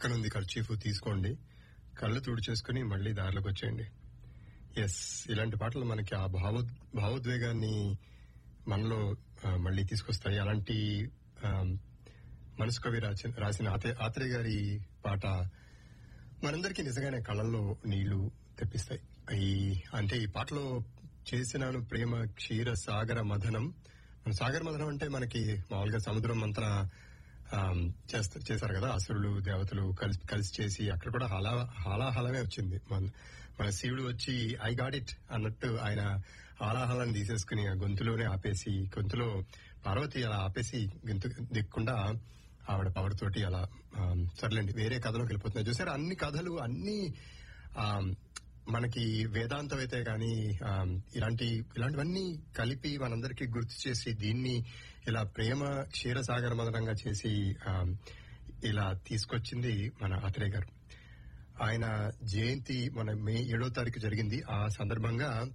పక్కనుంది kerchief తీసుకోండి కళ్ళు తుడిచేసుకుని మళ్ళీ దారిలోకి వచ్చేయండి ఎస్ ఇలాంటి పాటలు మనకి ఆ భావో భావోద్వేగాన్ని మనలో ఆ, మళ్ళీ తీసుకొస్తాయి అలాంటి ఆ, మనసు కవి రాసిన రాసిన ఆతే- ఆత్రేయ గారి పాట మనందరికీ నిజంగానే కళ్ళల్లో నీళ్లు తెప్పిస్తాయి ఈ అంటే ఈ పాటలో చేసినాను ప్రేమ క్షీర సాగర మథనం మన సాగర మథనం అంటే మనకి మామూలుగా సముద్రం అంతా చేస్తారు చేశారు కదా అసురులు దేవతలు కలిసి కలిసి చేసి అక్కడ కూడా హలా హాలాహలమే వచ్చింది మన మన శివుడు వచ్చి ఐ గాట్ ఇట్ అన్నట్టు ఆయన హాలాహలాన్ని తీసేసుకుని ఆ గొంతులోనే ఆపేసి గొంతులో పార్వతి అలా ఆపేసి గొంతు దిక్కుండా ఆవిడ పవర్ తోటి అలా ఆ, సర్లేండి వేరే కథలోకి వెళ్ళిపోతున్నాయి చూసారా అన్ని కథలు అన్ని ఆ, మనకి వేదాంతం అయితే కానీ ఆ, ఇలాంటి ఇలాంటివన్నీ కలిపి మనందరికీ గుర్తు చేసి దీన్ని ఇలా ప్రేమ క్షీరసాగర మదనంగా చేసి ఆ, ఇలా తీసుకొచ్చింది మన అత్రేయ గారు ఆయన జయంతి మన మే ఏడో తారీఖు జరిగింది ఆ సందర్భంగా